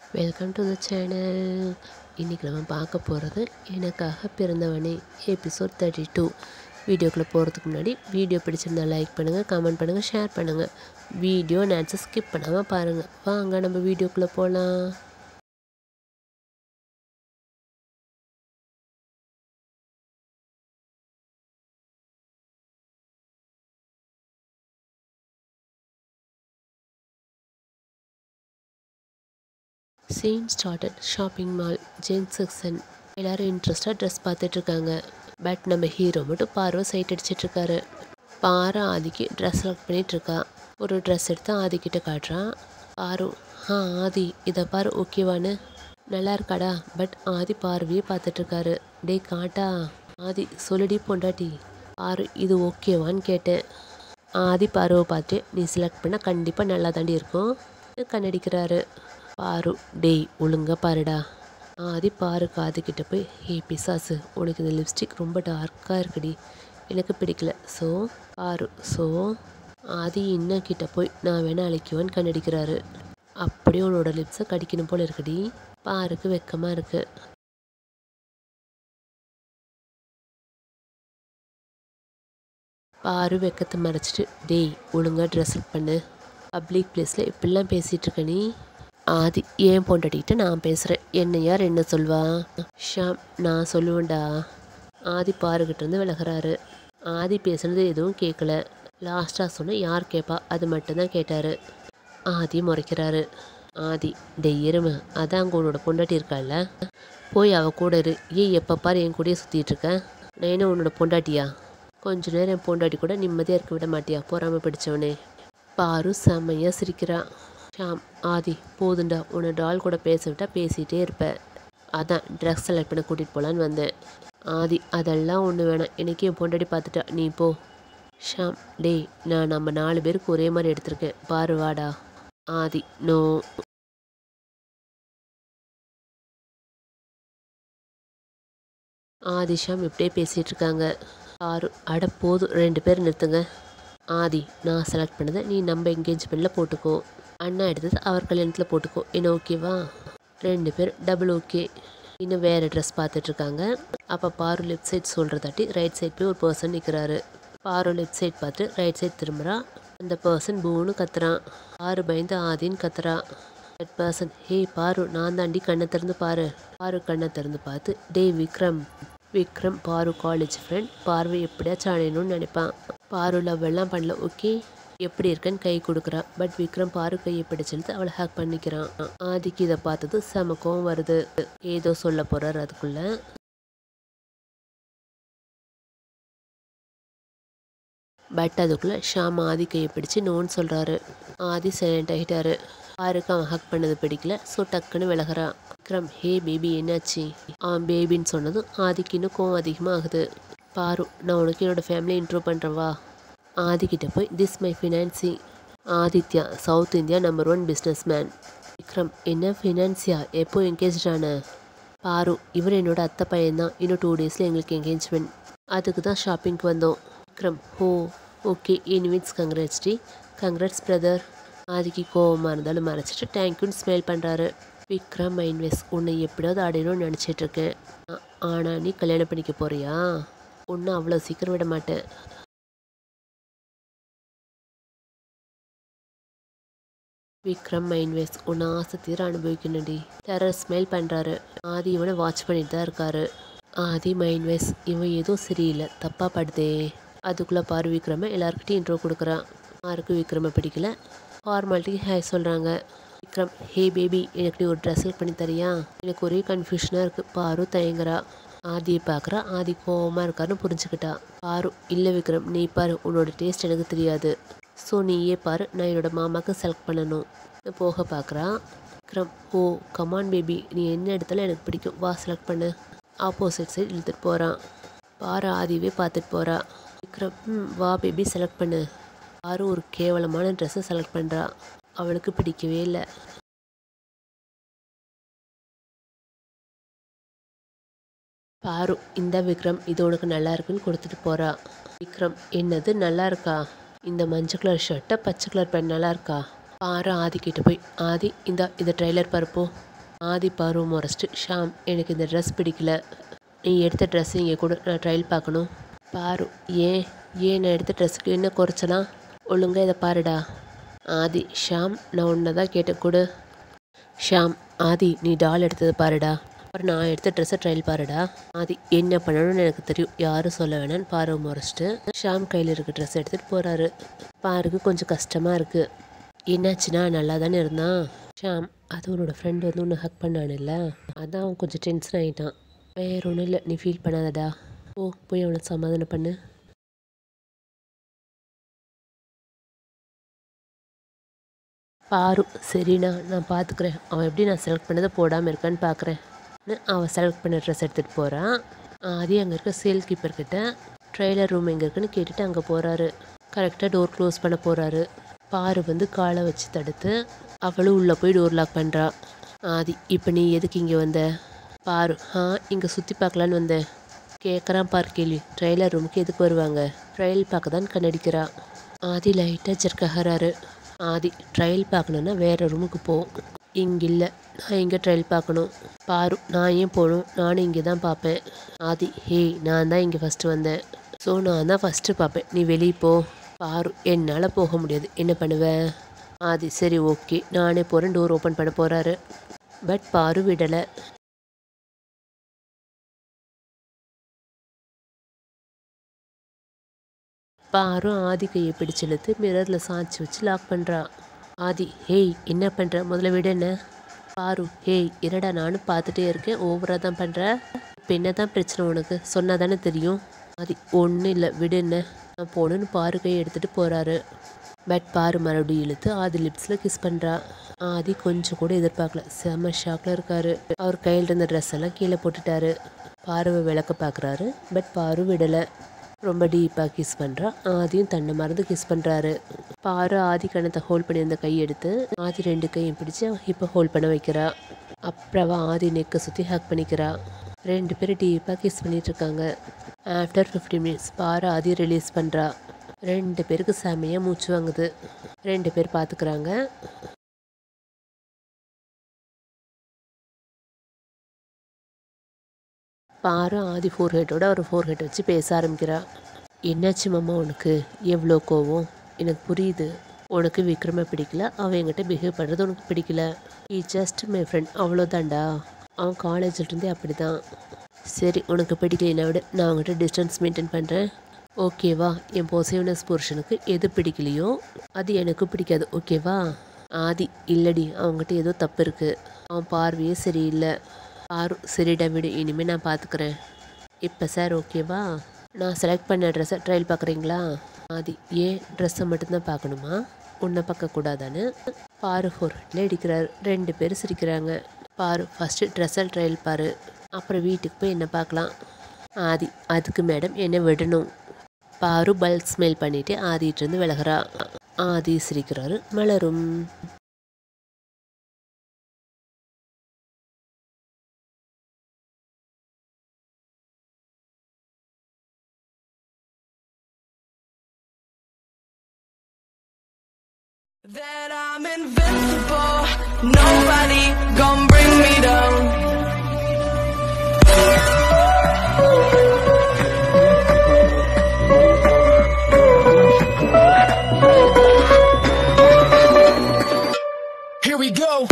Welcome to the channel இன்றைக்கி நம்ம பார்க்க போகிறது எனக்காக பிறந்தவனே எபிசோட் தேர்ட்டி டூ வீடியோக்குள்ளே போகிறதுக்கு முன்னாடி வீடியோ பிடிச்சிருந்தா லைக் பண்ணுங்கள் கமெண்ட் பண்ணுங்கள் ஷேர் பண்ணுங்கள் வீடியோ நேரத்தை ஸ்கிப் பண்ணாமல் பாருங்கள் வாங்க நம்ம வீடியோக்குள்ளே போகலாம் scene started shopping mall gents section எல்லோரும் இன்ட்ரெஸ்டாக ட்ரெஸ் பார்த்துட்ருக்காங்க பட் நம்ம ஹீரோ மட்டும் பார்வை சைட் அடிச்சிட்ருக்காரு பாரு ஆதிக்கு ட்ரெஸ் செலக்ட் பண்ணிகிட்ருக்கா ஒரு ட்ரெஸ் எடுத்து ஆதிக்கிட்ட காட்டுறான் பாரு ஆ ஆதி இதை பாரு ஓகேவான்னு நல்லா இருக்காடா பட் ஆதி பார்வையே பார்த்துட்ருக்காரு டேய் காட்டா ஆதி சொல்லுடி பொண்டாட்டி பாரு இது ஓகேவான்னு கேட்டேன் ஆதி பார்வை பார்த்து நீ செலக்ட் பண்ணால் கண்டிப்பாக நல்லா தாண்டி இருக்கும் கண்ணடிக்கிறாரு பாரு டேய் ஒழுங்கா பாருடா ஆதி பாரு காது கிட்ட போய் ஹே பிசாசு உனக்கு இந்த லிப்ஸ்டிக் ரொம்ப டார்க்காக இருக்குடி எனக்கு பிடிக்கல ஸோ பாரு ஸோ ஆதி இன்னும் கிட்ட போய் நான் வேணா அழைக்குவேன்னு கண்ணடிக்கிறாரு அப்படியே உன்னோட லிப்ஸை கடிக்கணும் போல இருக்குடி பாருக்கு வெக்கமாக இருக்கு பாரு வெக்கத்தை மறைச்சிட்டு டேய் ஒழுங்காக ட்ரெஸ் அப் பண்ணு பப்ளிக் பிளேஸில் இப்படிலாம் பேசிகிட்டு இருக்க நீ ஆதி ஏன் பொண்டாட்டிகிட்ட நான் பேசுகிறேன் என்ன யார் என்ன சொல்வா ஷாம் நான் சொல்லுவேன்டா ஆதி பாருக்கிட்டேருந்து விலகிறாரு ஆதி பேசுனது எதுவும் கேட்கல லாஸ்ட்டாக சொன்ன யார் கேட்பா அது மட்டும்தான் கேட்டார் ஆதி முறைக்கிறாரு ஆதி டெய் எருமை அதான் அங்கே உன்னோட பொண்டாட்டி இருக்கால்ல போய் அவ கூட இரு ஏன் எப்போ பாரு என் கூடயே சுற்றிட்டு இருக்க நான் என்ன உன்னோட பொண்டாட்டியா கொஞ்ச நேரம் என் பொண்டாட்டி கூட நிம்மதியாக இருக்க விட மாட்டியா பொறாம பிடிச்சவனே பாரு செம்மையாக சிரிக்கிறா ஷாம் ஆதி போதுண்டா உன்னை டால் கூட பேச விட்டா பேசிகிட்டே இருப்ப அதான் ட்ரெஸ் செலக்ட் பண்ண கூட்டிகிட்டு போகலான்னு வந்தேன் ஆதி அதெல்லாம் ஒன்று வேணாம் எனக்கு என் பொண்டாட்டி பார்த்துட்டா நீ போ ஷாம் டேய் நான் நம்ம நாலு பேருக்கு ஒரே மாதிரி எடுத்திருக்கேன் பாரு வாடா ஆதி நோ ஆதி ஷாம் இப்படியே பேசிகிட்டு இருக்காங்க ஆறு அட போதும் ரெண்டு பேர் நிறுத்துங்க ஆதி நான் செலக்ட் பண்ணதை நீ நம்ம என்கேஜ்மெண்ட்டில் போட்டுக்கோ அண்ணா எடுத்தது அவர் கல்யாணத்தில் போட்டுக்கோ என்ன ஓகேவா ரெண்டு பேர் டபுள் ஓகே இன்னும் வேறு ட்ரெஸ் பார்த்துட்ருக்காங்க அப்போ பாரு லெஃப்ட் சைட் சொல்கிறதாட்டி ரைட் சைட் போய் ஒரு பர்சன் நிற்கிறாரு பாரு லெஃப்ட் சைட் பார்த்து ரைட் சைட் திரும்புகிறா அந்த பர்சன் பூன்னு கத்துறான் பாரு பயந்து ஆதின்னு கத்துறா தட் பர்சன் ஹே பாரு நான் தாண்டி கண்ணை திறந்து பாரு பாரு கண்ணை திறந்து பார்த்து டே விக்ரம் விக்ரம் பாரு காலேஜ் ஃப்ரெண்ட் பார்வை எப்படியாச்சும் அடையணும்னு நினைப்பான் பாரு லவ் எல்லாம் பண்ணல ஓகே எப்படி இருக்கன்னு கை கொடுக்குறா பட் விக்ரம் பாரு கையை பிடிச்சிருந்து அவளை ஹேக் பண்ணிக்கிறான் ஆதிக்கு இதை பார்த்தது செம கோவம் வருது ஏதோ சொல்ல போறார் அதுக்குள்ள பட் அதுக்குள்ளே ஷாம் ஆதி கையை பிடிச்சு நோன்னு சொல்கிறாரு ஆதி சைலண்ட் ஆகிட்டாரு பாருக்கு அவன் ஹக் பண்ணது பிடிக்கல ஸோ டக்குன்னு விலகிறான் விக்ரம் ஹே பேபி என்னாச்சு அவன் பேபின்னு சொன்னதும் ஆதிக்கு இன்னும் கோவம் அதிகமாகுது பாரு நான் உனக்கு என்னோட ஃபேமிலி இன்ட்ரோ பண்ணுறேன் வா ஆதிக்கிட்ட போய் this my fiancee Aditya south India number one business man Vikram என்ன ஃபினான்சியா எப்போ என்கேஜ் ஆன பாரு இவர் என்னோட அத்தை பையன்தான் இன்னும் டூ டேஸில் எங்களுக்கு என்கேஜ்மெண்ட் அதுக்கு தான் ஷாப்பிங்க்கு வந்தோம் விக்ரம் ஹோ ஓகே இன்விட்ஸ் கங்க்ராட்ஸ் டி கங்க்ராட்ஸ் பிரதர் ஆதிக்கு கோவமாக இருந்தாலும் மறைச்சிட்டு தேங்க்யூன்னு ஸ்மெல் பண்ணுறாரு விக்ரம் மைன்வெஸ் உன்னை எப்படியாவது அடையணும்னு நினச்சிட்ருக்கேன் ஆனால் நீ கல்யாணம் பண்ணிக்க போறியா ஒன்று அவ்வளோ சீக்கிரம் விட மாட்டேன் விக்ரம் மைன்வேஸ் உன்னை ஆசை தீர அனுபவிக்கணும்டி டெரர் ஸ்மெல் பண்ணுறாரு ஆதி இவனை வாட்ச் பண்ணிட்டு தான் இருக்காரு ஆதி மைன்வேஸ் இவன் ஏதோ சரியில்லை தப்பாக படுதே அதுக்குள்ளே பாரு விக்ரம எல்லாருக்கிட்டையும் இன்ட்ரோ கொடுக்குறான் யாருக்கு விக்ரம பிடிக்கல ஃபார்மாலிட்டிக்கு ஹாய் சொல்கிறாங்க விக்ரம் ஹே பேபி எனக்கு நீ ஒரு ட்ரெஸ் செலக்ட் பண்ணி தரியா எனக்கு ஒரே கன்ஃபியூஷனாக இருக்குது பாரு தயங்குறா ஆதியை பார்க்குறா ஆதி கோவமாக இருக்காருன்னு புரிஞ்சுக்கிட்டா பாரு இல்லை விக்ரம் நீ பாரு உன்னோட டேஸ்ட் எனக்கு தெரியாது ஸோ நீயே பாரு நான் என்னோட மாமாவுக்கு செலக்ட் பண்ணணும் போக பார்க்குறா விக்ரம் ஓ கமான் பேபி நீ என்ன எடுத்தாலும் எனக்கு பிடிக்கும் வா செலக்ட் பண்ணு ஆப்போசிட் சைடு இழுத்துட்டு போகிறான் பாரு ஆதியவே பார்த்துட்டு போகிறா விக்ரம் ம் வா பேபி செலக்ட் பண்ணு பாரு ஒரு கேவலமான ட்ரெஸ்ஸை செலக்ட் பண்ணுறா அவளுக்கு பிடிக்கவே இல்லை பாரு இந்த விக்ரம் இது உனக்கு நல்லா இருக்குன்னு கொடுத்துட்டு போகிறா விக்ரம் என்னது நல்லா இருக்கா இந்த மஞ்சள் கலர் ஷர்ட்டை பச்சை கலர் பேண்ட் நல்லா இருக்கா பாரு ஆதி கிட்ட போய் ஆதி இந்த இந்த ட்ரைலர் பருப்போ ஆதி பார்வை முறைச்சிட்டு ஷாம் எனக்கு இந்த ட்ரெஸ் பிடிக்கல நீ எடுத்த ட்ரெஸ் இங்கே கூட நான் ட்ரையல் பார்க்கணும் பாரு ஏன் ஏன் நான் எடுத்த ட்ரெஸ்ஸுக்கு என்ன குறைச்சலாம் ஒழுங்கா இதை பாருடா ஆதி ஷாம் நான் உன்னை தான் கேட்டேன் கொடு ஷாம் ஆதி நீ டால் எடுத்தது பாருடா அப்புறம் நான் எடுத்த ட்ரெஸ்ஸை ட்ரையல் பாருடா ஆதி என்ன பண்ணணும்னு எனக்கு தெரியும் யாரும் சொல்ல வேணாம்னு பார்வை முறைச்சிட்டு ஷாம் கையில் இருக்க ட்ரெஸ் எடுத்துகிட்டு போகிறாரு பாருக்கு கொஞ்சம் கஷ்டமாக இருக்குது என்னாச்சுன்னா நல்லா தானே இருந்தான் ஷாம் அது உன்னோட ஃப்ரெண்டு வந்து உன்னை ஹக் பண்ணானுல்ல அதான் அவன் கொஞ்சம் டென்ஷன் ஆகிட்டான் வேற ஒன்றும் இல்லை நீ ஃபீல் பண்ணாதடா ஓ போய் அவனை சமாதானம் பண்ணு பாரு சரிண்ணா நான் பார்த்துக்குறேன் அவன் எப்படி நான் செலக்ட் பண்ணதை போடாமல் இருக்கான்னு பார்க்குறேன் அவன் செலக்ட் பண்ண ட்ரெஸ் எடுத்துகிட்டு போகிறான் அதே அங்கே இருக்க சேல் கீப்பர் கிட்ட ட்ரெய்லர் ரூம் எங்கே இருக்குன்னு கேட்டுட்டு அங்கே போகிறாரு கரெக்டாக டோர் க்ளோஸ் பண்ண போகிறாரு பாரு வந்து காலை வச்சு தடுத்து அவளும் உள்ளே போய் டோர் லாக் பண்ணுறா ஆதி இப்போ நீ எதுக்கு இங்கே வந்த பாரு ஆ இங்கே சுற்றி பார்க்கலான்னு வந்தேன் கேட்குறான் பார் கேள்வி ட்ரெய்லர் ரூமுக்கு எதுக்கு வருவாங்க ட்ரையல் பார்க்க தான் கண்ணடிக்கிறா ஆதி லைட்டாக ஜெர்க்கஹராரு ஆதி ட்ரையல் பார்க்கணுன்னா வேறு ரூமுக்கு போ இங்கே இல்லை நான் இங்கே ட்ரையல் பார்க்கணும் பாரு நான் ஏன் போகணும் நானும் இங்கே தான் பார்ப்பேன் ஆதி ஹேய் நான் தான் இங்கே ஃபஸ்ட்டு வந்தேன் ஸோ நான் தான் ஃபஸ்ட்டு பார்ப்பேன் நீ வெளியே போ பாரு என்னால் போக முடியாது என்ன பண்ணுவேன் ஆதி சரி ஓகே நானே போகிறேன் டோர் ஓப்பன் பண்ண போகிறாரு பட் பாரு விடலை பாரும் ஆதி கையை பிடிச்சிழுத்து மிரரில் சாய்ச்சி வச்சு லாக் பண்ணுறா ஆதி ஹேய் என்ன பண்ணுற முதல்ல விட என்ன பாரு ஹேய் இரடா நானும் பார்த்துட்டே இருக்கேன் ஓவராக தான் பண்ணுற இப்போ என்ன தான் பிரச்சனை உனக்கு சொன்னால் தானே தெரியும் ஆதி ஒன்றும் இல்லை விடு என்ன நான் போகணுன்னு பாரு கையை எடுத்துகிட்டு போகிறாரு பட் பாரு மறுபடியும் இழுத்து ஆதி லிப்ஸில் கிஸ் பண்ணுறா ஆதி கொஞ்சம் கூட எதிர்பார்க்கல செம ஷாக்கில் இருக்காரு அவர் கையில் இருந்த ட்ரெஸ் எல்லாம் கீழே போட்டுட்டாரு பார்வை விளக்க பார்க்குறாரு பட் பாரு விடலை ரொம்ப டீப்பாக கிஸ் பண்ணுறா ஆதியும் தன்னை மறந்து கிஸ் பண்ணுறாரு பாரு ஆதி கணத்தை ஹோல்ட் பண்ணியிருந்த கை எடுத்து ஆதி ரெண்டு கையும் பிடிச்சு இப்போ ஹோல்ட் பண்ண வைக்கிறா அப்புறம் அவ ஆதி நெக்கை சுற்றி ஹேக் பண்ணிக்கிறா ரெண்டு பேரும் டீப்பாக கிஸ் பண்ணிட்டு இருக்காங்க ஆஃப்டர் ஃபிஃப்டி மினிட்ஸ் பாரு ஆதி ரிலீஸ் பண்ணுறா ரெண்டு பேருக்கு செமையாக மூச்சு வாங்குது ரெண்டு பேர் பார்த்துக்கிறாங்க பாரு ஆதி ஃபோர் ஹெட்டோட ஒரு ஃபோர் ஹெட் வச்சு பேச ஆரம்பிக்கிறா என்னாச்சு மாமா உனக்கு எவ்வளோ கோவம் எனக்கு புரியுது உனக்கு விக்ரமை பிடிக்கல அவன் என்கிட்ட பிஹேவ் பண்ணுறது உனக்கு பிடிக்கல ஈ ஜஸ்ட் மை ஃப்ரெண்ட் அவ்வளோதான்டா அவன் காலேஜில் இருந்தே அப்படி தான் சரி உனக்கு பிடிக்கலைன்னா விட நான் அவங்ககிட்ட டிஸ்டன்ஸ் மெயின்டைன் பண்ணுறேன் ஓகேவா என் பொசிவ்னஸ் புருஷனுக்கு எது பிடிக்கலையோ அது எனக்கு பிடிக்காது ஓகேவா ஆதி இல்லடி அவங்ககிட்ட ஏதோ தப்பு இருக்குது அவன் பார்வையே சரியில்லை பாரு சரிடா விடு இனிமேல் நான் பார்த்துக்கிறேன் இப்போ சார் ஓகேவா நான் செலக்ட் பண்ண ட்ரெஸ்ஸை ட்ரையல் பார்க்குறீங்களா ஆதி ஏன் ட்ரெஸ்ஸை மட்டும்தான் பார்க்கணுமா உன்னை பார்க்கக்கூடாதான்னு பாரு ஃபோர்ஹெட்டில் அடிக்கிறாரு ரெண்டு பேரும் சிரிக்கிறாங்க பாரு ஃபஸ்ட்டு ட்ரெஸ்ஸை ட்ரையல் பாரு அப்புறம் வீட்டுக்கு போய் என்ன பார்க்கலாம் ஆதி அதுக்கு மேடம் என்னை விடணும் பாரு பல்க் ஸ்மெல் பண்ணிட்டு ஆதிட்டிருந்து விலகிறா ஆதி சிரிக்கிறாரு மலரும் That I'm invincible, nobody gon' bring me down. Here we go.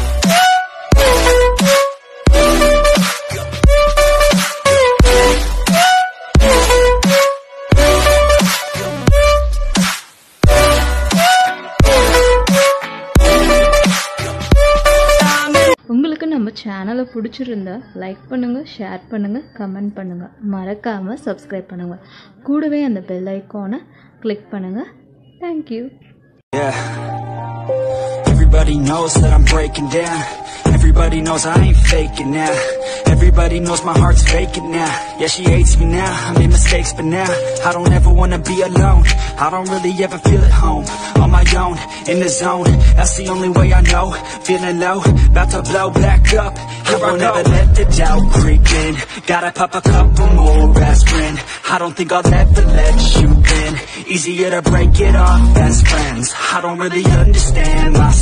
உங்களுக்கு நம்ம சேனலை பிடிச்சிருந்தா லைக் பண்ணுங்கள் ஷேர் பண்ணுங்கள் கமெண்ட் பண்ணுங்கள் மறக்காமல் சப்ஸ்கிரைப் பண்ணுங்கள் கூடவே அந்த பெல் ஐக்கானை கிளிக் பண்ணுங்கள் thank you Yeah. Everybody knows that I'm breaking down. Everybody knows I ain't faking now. Everybody knows my heart's faking now. Yeah, she hates me now. I made mistakes, but now I don't ever wanna be alone. I don't really ever feel at home. On my own, in the zone. That's the only way I know. Feeling low, about to blow back up. I won't ever let the doubt creep in. Gotta pop a couple more aspirin. I don't think I'll ever let you in. Easier to break it off best friends. I don't really understand myself.